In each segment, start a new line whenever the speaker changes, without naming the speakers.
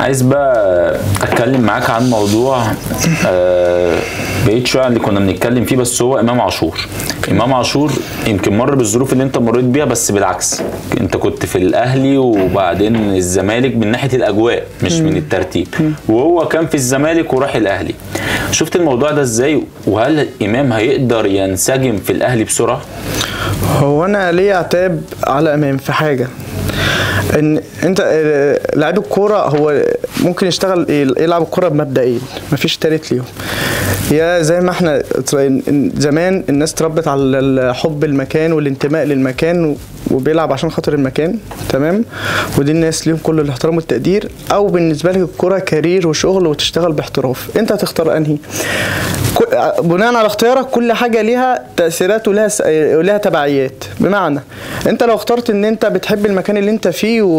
عايز بقى اتكلم معاك عن موضوع آه بعيد شويه عن اللي كنا بنتكلم فيه بس هو امام عاشور امام عاشور يمكن مر بالظروف اللي انت مريت بيها بس بالعكس انت كنت في الاهلي وبعدين الزمالك من ناحيه الاجواء مش من الترتيب وهو كان في الزمالك وراح الاهلي شفت الموضوع ده ازاي وهل امام هيقدر ينسجم في الاهلي بسرعه
هو انا ليه عتاب على امام في حاجه ان انت آه، لعيب الكوره هو ممكن يشتغل إيه- يلعب الكوره بمبدئين مفيش تالت ليهم يا زي ما احنا اتر- زمان الناس اتربت على حب المكان والانتماء للمكان و- وبيلعب عشان خاطر المكان تمام ودي الناس ليهم كل الاحترام والتقدير او بالنسبه لك الكوره كارير وشغل وتشتغل باحتراف انت هتختار انهي كل- بناء على اختيارك كل حاجه ليها تاثيرات ولها س- ولها تبعيات بمعنى انت لو اخترت ان انت بتحب المكان اللي انت فيه و...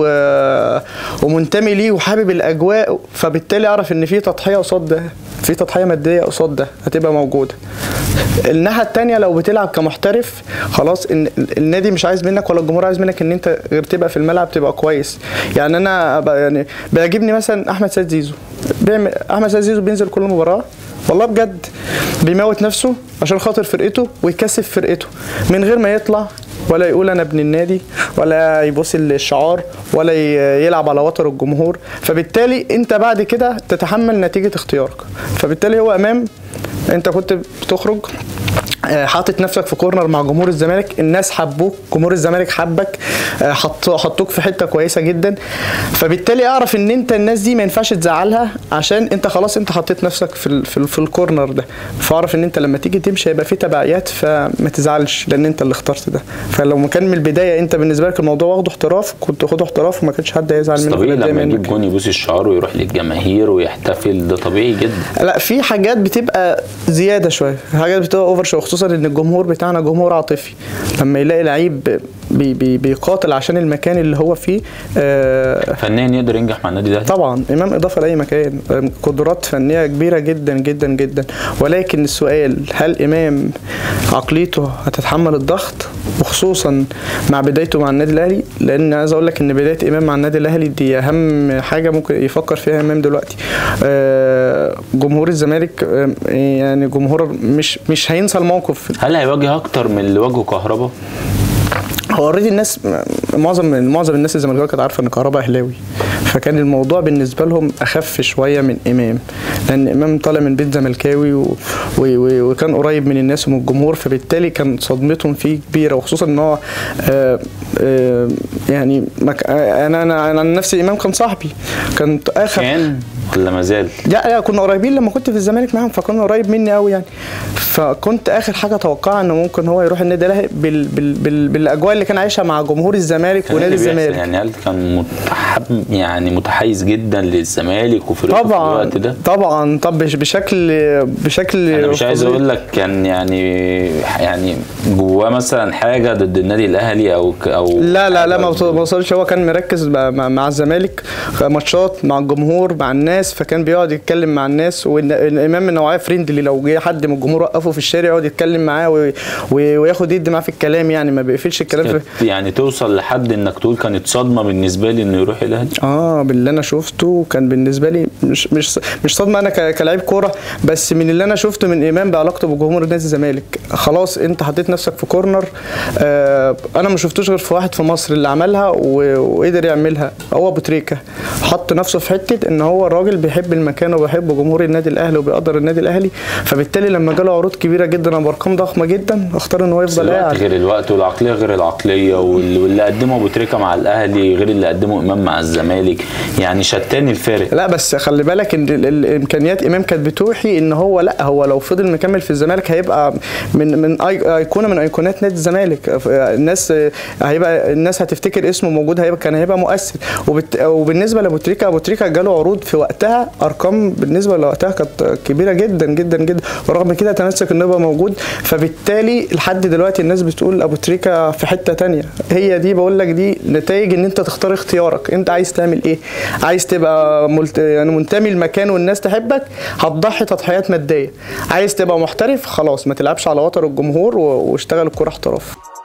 ومنتمي ليه وحابب الاجواء فبالتالي اعرف ان في تضحيه قصاد ده في تضحيه ماديه قصاد ده هتبقى موجوده الناحيه التانية لو بتلعب كمحترف خلاص ان النادي مش عايز منك ولا الجمهور عايز منك ان انت غير تبقى في الملعب تبقى كويس يعني انا ب- يعني بيعجبني مثلا احمد سيد زيزو بيعمل احمد سيد زيزو بينزل كل مباراه والله بجد بيموت نفسه عشان خاطر فرقته ويكسب فرقته من غير ما يطلع ولا يقول انا ابن النادي ولا يبص الشعار ولا ي- يلعب على وتر الجمهور فبالتالي انت بعد كده تتحمل نتيجه اختيارك فبالتالي هو امام انت كنت بتخرج آه، حاطط نفسك في كورنر مع جمهور الزمالك الناس حبوك جمهور الزمالك حبك آه، حط حطوك في حته كويسه جدا فبالتالي اعرف ان انت الناس دي ما ينفعش تزعلها عشان انت خلاص انت حطيت نفسك في ال في, ال في الكورنر ده فاعرف ان انت لما تيجي تمشي هيبقى في تبعيات فما تزعلش لان انت اللي اخترت ده فلو ما كان من البدايه انت بالنسبه لك الموضوع واخده احتراف كنت خده احتراف وما كانش حد هيزعل
بس
منك
طبيعي
ولا يتضايق
لما يجيب
منك.
جون يبوس الشعار ويروح للجماهير ويحتفل ده طبيعي جدا
لا في حاجات بتبقى زياده شويه في حاجات بتبقى اوفر شويه خصوصا ان الجمهور بتاعنا جمهور عاطفي لما يلاقي لعيب بي بي بيقاتل عشان المكان اللي هو فيه آه
فنيا يقدر ينجح مع النادي الاهلي
طبعا امام اضافه لاي مكان قدرات فنيه كبيره جدا جدا جدا ولكن السؤال هل امام عقليته هتتحمل الضغط وخصوصا مع بدايته مع النادي الاهلي لان عايز اقول لك ان بدايه امام مع النادي الاهلي دي اهم حاجه ممكن يفكر فيها امام دلوقتي آه، جمهور الزمالك آه، يعني جمهور مش مش هينسى الموقف
هل هيواجه اكتر من اللي واجهه كهربا
هو اوريدي الناس معظم معظم الناس الزملكاويه كانت عارفه ان كهربا اهلاوي فكان الموضوع بالنسبه لهم اخف شويه من امام لان امام طالع من بيت زملكاوي و... و... و... وكان قريب من الناس ومن الجمهور فبالتالي كان صدمتهم فيه كبيره وخصوصا ان هو آه آه يعني مك... انا انا انا عن نفسي امام كان صاحبي كانت اخر
كان ولا ما زال
لا لا كنا قريبين لما كنت في الزمالك معاهم فكان قريب مني قوي يعني فكنت اخر حاجه اتوقعها انه ممكن هو يروح النادي الاهلي بال بال بال بالاجواء اللي كان عايشها مع جمهور الزمالك
كان
ونادي
اللي بيحصل
الزمالك
يعني هل كان متحب يعني متحيز جدا للزمالك وفرقته في
طبعا
الوقت ده
طبعا طب بش- بشكل بشكل
انا مش عايز
فظيع.
اقول لك كان يعني يعني جواه مثلا حاجه ضد النادي الاهلي او ك- او
لا لا لا ما
حاجة
ما وصلش هو كان مركز مع, مع- مع الزمالك ماتشات مع الجمهور مع الناس فكان بيقعد يتكلم مع الناس والامام من نوعيه فريندلي لو جه حد من الجمهور وقفه في الشارع يقعد يتكلم معاه وي- وي- وياخد يدي معاه في الكلام يعني ما بيقفلش الكلام في
كانت يعني توصل لحد انك تقول كانت صدمه بالنسبه لي انه يروح الاهلي
اه باللي انا شفته كان بالنسبه لي مش مش مش صدمه انا ك- كلاعب كوره بس من اللي انا شفته من امام بعلاقته بجمهور نادي الزمالك خلاص انت حطيت نفسك في كورنر آه انا ما شفتوش غير في واحد في مصر اللي عملها و- وقدر يعملها هو ابو تريكه حط نفسه في حته ان هو الراجل بيحب المكان وبيحب جمهور النادي الاهلي وبيقدر النادي الاهلي فبالتالي لما جاله عروض كبيره جدا بارقام ضخمه جدا اختار ان هو
بس
يفضل
الوقت
قاعد
غير الوقت والعقليه غير العقليه وال- واللي قدمه ابو تريكه مع الاهلي غير اللي قدمه امام مع الزمالك يعني شتان الفارق
لا بس خلي بالك ان ال- ال- الامكانيات امام كانت بتوحي ان هو لا هو لو فضل مكمل في الزمالك هيبقى من من أي- ايقونه من ايقونات نادي الزمالك الناس هيبقى الناس هتفتكر اسمه موجود هيبقى كان هيبقى مؤثر وبت وبالنسبه لابو تريكه ابو تريكه جاله عروض في وقتها ارقام بالنسبه لوقتها كانت كبيره جدا جدا جدا ورغم كده تمسك انه يبقى موجود فبالتالي لحد دلوقتي الناس بتقول ابو تريكه في حته تانية هي دي بقول لك دي نتائج ان انت تختار اختيارك انت عايز تعمل ايه عايز تبقى ملت... يعني منتمي لمكان والناس تحبك هتضحي تضحيات ماديه عايز تبقى محترف خلاص ما تلعبش على وتر الجمهور و... واشتغل الكوره احتراف